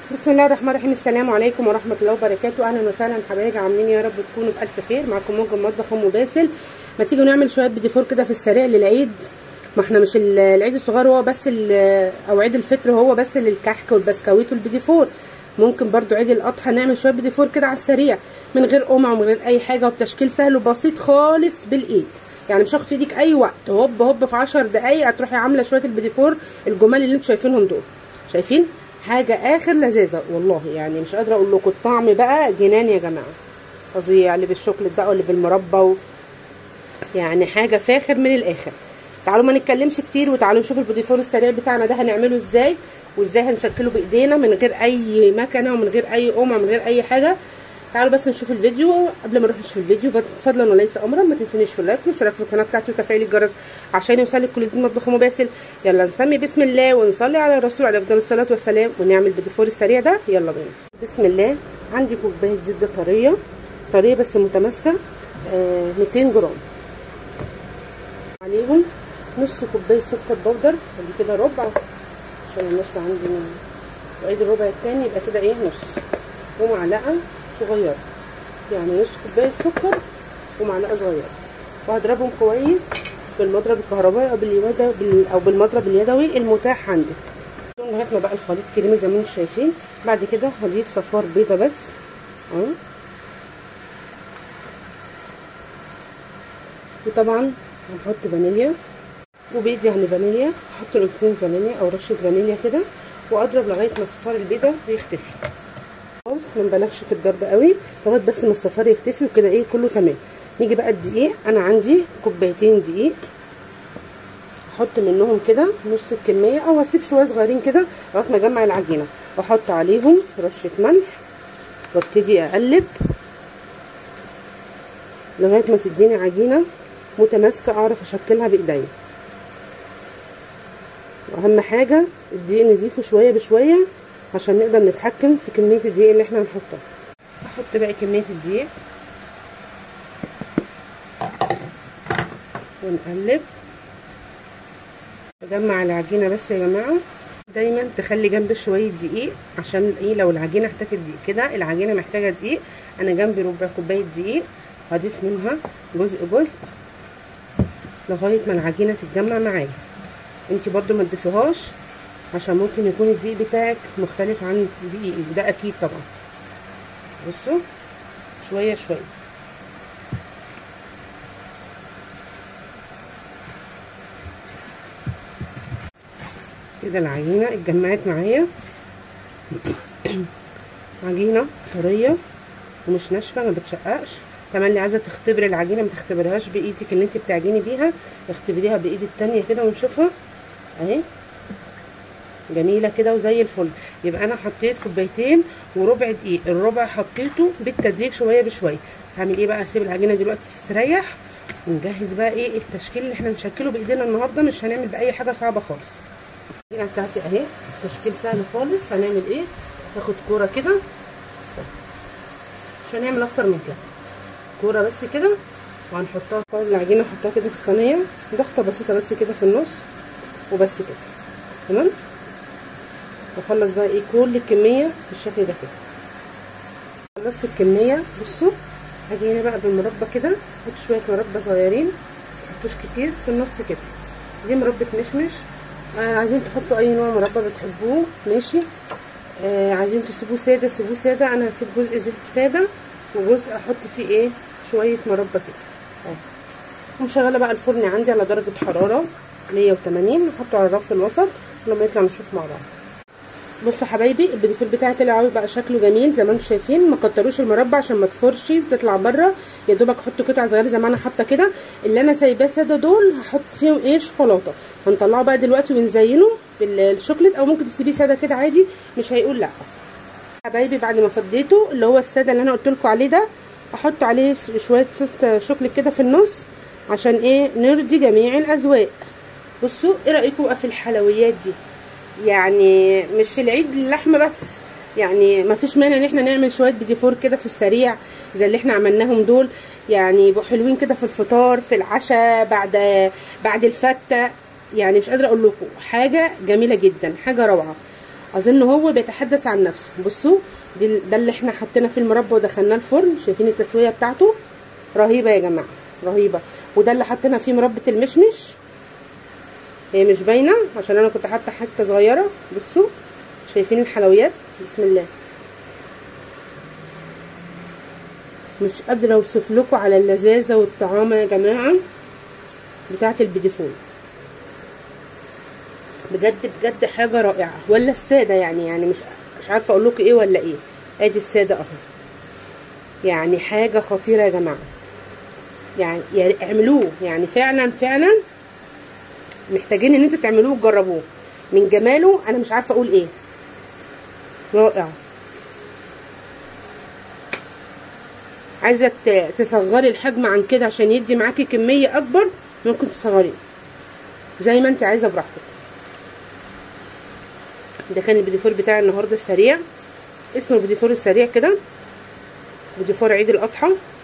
بسم الله الرحمن الرحيم السلام عليكم ورحمه الله وبركاته اهلا وسهلا حبايبي عاملين يا رب تكونوا بالف خير معاكم موجه مطبخ ام باسل ما تيجوا نعمل شويه بديفور كده في السريع للعيد ما احنا مش العيد الصغير هو بس او عيد الفطر هو بس للكحك والبسكويت والبديفور ممكن برضو عيد الاضحى نعمل شويه بديفور كده على السريع من غير قمع ومن غير اي حاجه وبتشكيل سهل وبسيط خالص بالايد يعني مش هاخد في ايدك اي وقت هوب هوب في 10 دقايق هتروحي عامله شويه البديفور الجمال اللي انتوا شايفينهم دول شايفين حاجه اخر لذاذه والله يعني مش قادره اقول لكم الطعم بقى جنان يا جماعه فظيع اللي بالشوكليت بقى واللي بالمربى و... يعني حاجه فاخر من الاخر تعالوا ما نتكلمش كتير وتعالوا نشوف البوديفور السريع بتاعنا ده هنعمله ازاي وازاي هنشكله بايدينا من غير اي مكنه ومن غير اي قمع من غير اي حاجه تعالوا بس نشوف الفيديو قبل ما نروح نشوف الفيديو فضلا وليس امرا ما تنسونيش في اللايك والاشتراك في القناه بتاعتي وتفعيل الجرس عشان يوصلك كل جديد مطبخ ام باسل يلا نسمي بسم الله ونصلي على الرسول عليه افضل الصلاه والسلام ونعمل بديفور السريع ده يلا بينا بسم الله عندي كوبايه زبده طريه طريه بس متماسكه آه 200 جرام عليهم نص كوبايه سكر بودر ادي كده ربع عشان النص عندي وعيد الربع التاني يبقى كده ايه نص ومعلقه صغيره يعني نص كوبايه سكر ومعلقه صغيره وهضربهم كويس بالمضرب الكهربائي او باليد او بالمضرب اليدوي المتاح عندك لغايه ما بقى الخليط كريمي زي ما انتم شايفين بعد كده هضيف صفار بيضه بس اهو وطبعا هنحط فانيليا وبيض يعني فانيليا احط نقطتين فانيليا او رشه فانيليا كده واضرب لغايه ما صفار البيضه يختفي خلاص ما نبالغش في الضرب قوي لغايه بس ما الصفار يختفي وكده ايه كله تمام نيجي بقى الدقيق انا عندي كوبايتين دقيق احط منهم كده نص الكميه او اسيب شويه صغيرين كده لغايه ما اجمع العجينه واحط عليهم رشه ملح وابتدي اقلب لغايه ما تديني عجينه متماسكه اعرف اشكلها بايديا واهم حاجه الدقيق نضيفه شويه بشويه عشان نقدر نتحكم في كميه الدقيق اللي احنا هنحطها احط بقى كميه الدقيق ونقلب اجمع العجينه بس يا جماعه دايما تخلي جنب شويه دقيق عشان ايه لو العجينه احتاجت دقيق كده العجينه محتاجه دقيق انا جنبي ربع كوبايه دقيق هضيف منها جزء جزء لغايه ما العجينه تتجمع معايا انت برضو ما تضيفيهاش عشان ممكن يكون الدقيق بتاعك مختلف عن دقيقي وده اكيد طبعا بصوا شويه شويه كده العجينه اتجمعت معايا عجينه طريه ومش ناشفه ما بتشققش كمان اللي عايزه تختبري العجينه ما تختبرهاش بايدك اللي انت بتعجني بيها اختبريها بايد التانيه كده ونشوفها اهي جميله كده وزي الفل يبقى انا حطيت كوبايتين وربع دقيق الربع حطيته بالتدريج شويه بشويه هعمل ايه بقى اسيب العجينه دلوقتي تستريح ونجهز بقى ايه التشكيل اللي احنا نشكله بايدينا النهارده مش هنعمل باي حاجه صعبه خالص العجينه بتاعتي اهي تشكيل سهل خالص هنعمل ايه هاخد كوره كده مش هنعمل اكتر من كده كوره بس كده وهنحطها العجينه نحطها كده في الصينيه ضغطه بسيطه بس كده في النص وبس كده تمام واخلص بقى ايه كل الكميه بالشكل ده كده خلصت الكميه بصوا هاجي هنا بقى بالمربى كده احط شويه مربى صغيرين متحطوش كتير في النص كده دي مربى مشمش آه عايزين تحطوا اي نوع مربى بتحبوه ماشي آه عايزين تسيبوه ساده سيبوه ساده انا هسيب جزء زيت ساده وجزء احط فيه ايه شويه مربى كده اهو ومشغله بقى الفرن عندي على درجه حراره 180 نحطه على الرف الوسط لما يطلع نشوف مع بعض بصوا حبايبي البديفور بتاعي طلع قوي بقى شكله جميل زي ما انتم شايفين ما كتروش المربى عشان ما تفرش وتطلع بره يا دوبك احط قطع صغيره زي ما انا حاطه كده اللي انا سايباه ساده دول هحط فيهم ايه شوكولاته هنطلعه بقى دلوقتي ونزينه بالشوكليت او ممكن تسيبيه ساده كده عادي مش هيقول لا حبايبي بعد ما فضيته اللي هو الساده اللي انا قلت لكم عليه ده احط عليه شويه صوص شوكليت كده في النص عشان ايه نرضي جميع الاذواق بصوا ايه رايكم بقى في الحلويات دي يعني مش العيد اللحمه بس يعني ما فيش مانع ان احنا نعمل شويه بديفور كده في السريع زي اللي احنا عملناهم دول يعني يبقوا حلوين كده في الفطار في العشاء بعد بعد الفته يعني مش قادره اقول لكم حاجه جميله جدا حاجه روعه اظن هو بيتحدث عن نفسه بصوا دي ده اللي احنا حطينا في المربى ودخلناه الفرن شايفين التسويه بتاعته رهيبه يا جماعه رهيبه وده اللي حطينا فيه مربى المشمش هي مش باينه عشان انا كنت حاطه حته صغيره بصوا شايفين الحلويات بسم الله مش قادره اوصف لكم على اللذاذه والطعامه يا جماعه بتاعه البيديفون بجد بجد حاجه رائعه ولا الساده يعني يعني مش مش عارفه اقول لكم ايه ولا ايه ادي الساده اهو يعني حاجه خطيره يا جماعه يعني يعني اعملوه يعني فعلا فعلا محتاجين ان انتوا تعملوه وتجربوه من جماله انا مش عارفه اقول ايه رائع عايزه تصغري الحجم عن كده عشان يدي معاكي كميه اكبر ممكن تصغريه زي ما انت عايزه براحتك ده كان البيديفور بتاعي النهارده السريع اسمه البيديفور السريع كده بيديفور عيد الاضحى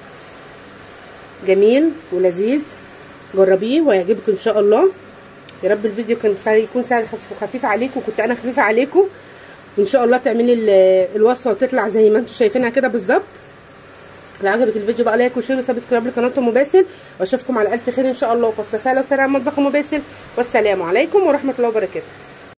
جميل ولذيذ جربيه وهيعجبك ان شاء الله يا رب الفيديو كان سهل يكون سهل خفيف عليكم كنت انا خفيفه عليكم وان شاء الله تعملي الوصفه وتطلع زي ما انتم شايفينها كده بالظبط لو عجبك الفيديو بقى لايك وشير وسبسكرايب لقناه ام باسل واشوفكم على الف خير ان شاء الله وفتره سهله وسريعه مطبخ ام باسل والسلام عليكم ورحمه الله وبركاته